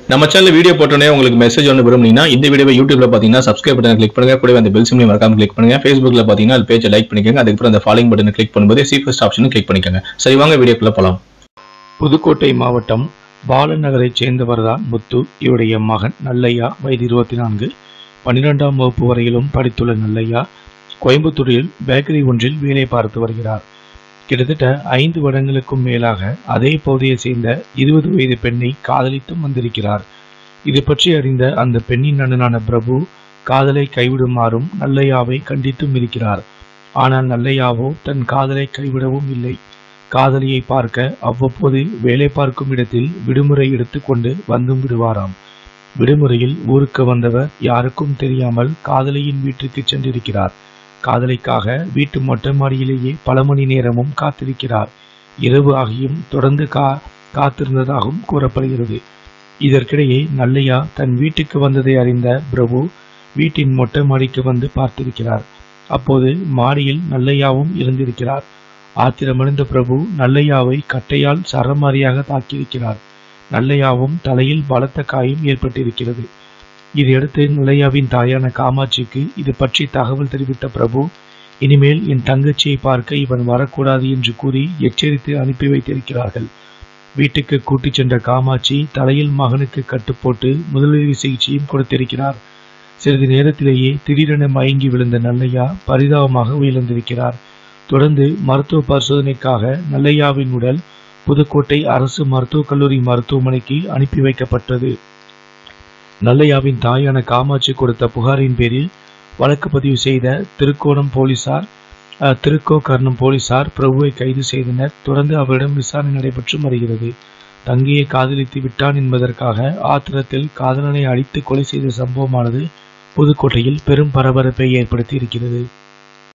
நம்ம channel video போட்டோன்னே உங்களுக்கு மெசேஜ் ஒன்று விரும்புனீங்கன்னா இந்த வீடியோவை யூடியூப்ல பார்த்தீங்கன்னா சப்ஸ்கிரைப் பட்டன் கிளிக் பண்ணுங்க கூடவே அந்த பெல் சிம்லையும் மறக்காம கிளிக் பண்ணுங்க ஃபேஸ்புக்ல பார்த்தீங்கன்னா அது பேஜை லைக் பண்ணிக்கோங்க அதுக்கப்புறம் அந்த ஃபாலோயிங் பட்டனை கிளிக் பண்ணும்போது சீஃபஸ்ட் ஆப்ஷனும் கிளிக் பண்ணிக்கோங்க சரி வாங்க வீடியோக்குள்ள போலாம் புதுக்கோட்டை மாவட்டம் பாலன் நகரைச் சேர்ந்தவர்தான் முத்து இவருடைய மகன் நல்லையா வயது இருபத்தி நான்கு பன்னிரெண்டாம் வகுப்பு வரையிலும் படித்துள்ள நல்லையா கோயம்புத்தூரில் பேக்கரி ஒன்றில் வேலை பார்த்து வருகிறார் கிட்டத்தட்ட ஐந்து வருடங்களுக்கும் மேலாக அதே பகுதியை சேர்ந்த இருபது வயது பெண்ணை காதலித்தும் வந்திருக்கிறார் இது பற்றி அறிந்த அந்த பெண்ணின் அண்ணனான பிரபு காதலை கைவிடுமாறும் நல்லையாவை கண்டித்தும் இருக்கிறார் ஆனால் நல்லையாவோ தன் காதலை கைவிடவும் இல்லை காதலியை பார்க்க அவ்வப்போது வேலை பார்க்கும் இடத்தில் விடுமுறை எடுத்துக்கொண்டு வந்தும் விடுவாராம் விடுமுறையில் ஊருக்கு வந்தவர் யாருக்கும் தெரியாமல் காதலியின் வீட்டிற்கு சென்றிருக்கிறார் காதலிக்காக வீட்டு மொட்டை மாடியிலேயே பல மணி நேரமும் காத்திருக்கிறார் இரவு ஆகியும் தொடர்ந்து கா காத்திருந்ததாகவும் கூறப்படுகிறது இதற்கிடையே நல்லையா தன் வீட்டுக்கு வந்ததை அறிந்த பிரபு வீட்டின் மொட்டை மாடிக்கு வந்து பார்த்திருக்கிறார் அப்போது மாடியில் நல்லையாவும் இருந்திருக்கிறார் ஆத்திரமடைந்த பிரபு நல்லையாவை கட்டையால் சரமாரியாக தாக்கியிருக்கிறார் நல்லையாவும் தலையில் பலத்த காயம் ஏற்பட்டிருக்கிறது இதையடுத்து நல்லையாவின் தாயான காமாட்சிக்கு இது பற்றி தகவல் தெரிவித்த பிரபு இனிமேல் என் தங்கச்சியை பார்க்க இவன் வரக்கூடாது என்று கூறி எச்சரித்து அனுப்பி வைத்திருக்கிறார்கள் வீட்டுக்கு கூட்டிச் சென்ற காமாட்சி தலையில் மகனுக்கு கட்டுப்போட்டு முதலுதவி சிகிச்சையும் கொடுத்திருக்கிறார் சிறிது நேரத்திலேயே திடீரென மயங்கி விழுந்த நல்லையா பரிதாபமாக உயிரிழந்திருக்கிறார் தொடர்ந்து மருத்துவ பரிசோதனைக்காக நல்லையாவின் உடல் புதுக்கோட்டை அரசு மருத்துவக் கல்லூரி மருத்துவமனைக்கு அனுப்பி வைக்கப்பட்டது நல்லையாவின் தாயான காமாட்சி கொடுத்த புகாரின் பேரில் வழக்கு பதிவு செய்த திருக்கோணம் போலீசார் அஹ், திருக்கோகர்ணம் போலீசார் பிரபுவை கைது செய்தனர் தொடர்ந்து அவரிடம் விசாரணை நடைபெற்று வருகிறது தங்கையை காதலித்து விட்டான் என்பதற்காக ஆத்திரத்தில் காதலனை அடித்து கொலை செய்த சம்பவமானது புதுக்கோட்டையில் பெரும் பரபரப்பை ஏற்படுத்தி இருக்கிறது